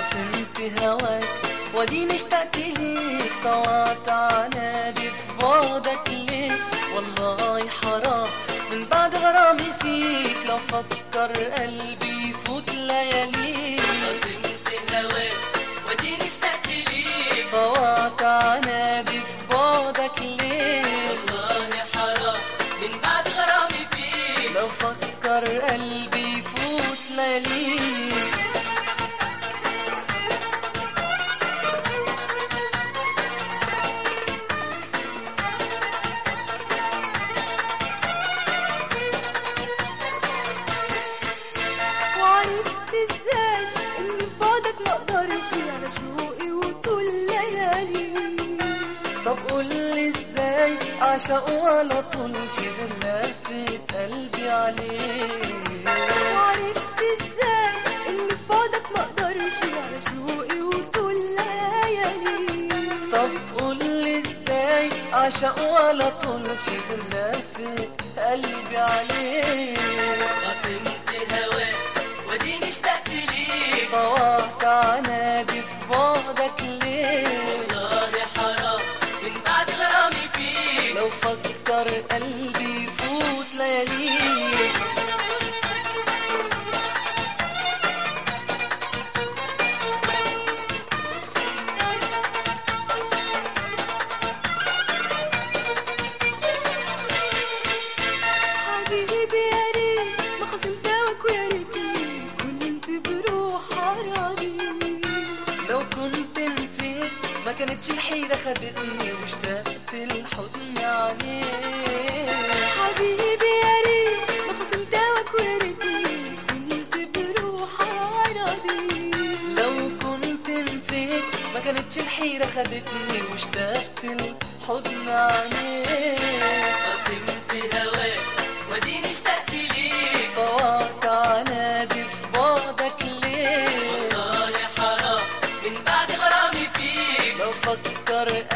خصمت هواك وديني اشتقت ليك طوعت عنادي ببعدك ليه والله حرام من بعد غرامي فيك لو فكر قلبي يفوت لياليك خصمت هواك وديني اشتقت ليك طوعت عنادي ببعدك ليه والله حرام من بعد غرامي فيك لو فكر قلبي يفوت لياليك وعرفت ازاي ان في بعدك مقدرش على شوقي وطول ليالي طب قولي ازاي اعشق على طول في لفة قلبي عليك وعرفت ازاي ان في بعدك مقدرش على شوقي وطول ليالي طب قولي ازاي اعشق على طول في لفة قلبي عليك خصمت هواك وديني اشتقت ليك طوعت عنادي في بعدك ليه والله حرام من بعد غرامي فيك لو فكر قلبي يفوت لياليك حبيبي يا ريت ما خصمتك ويا ريتني كنت بروح راضي لو كنت نسيت ما كانتش الحيرة خدتني واشتقت الحضن عليك حبيبي يا ريت ما خصمتك ويا ريتني كنت بروح راضي لو كنت نسيت ما كانتش الحيرة خدتني واشتقت الحضن عليك خصمت هواك وديني اشتقت ليك طوعت عنادي في بعدك ليه والله حرام من بعد غرامي فيك لو فكر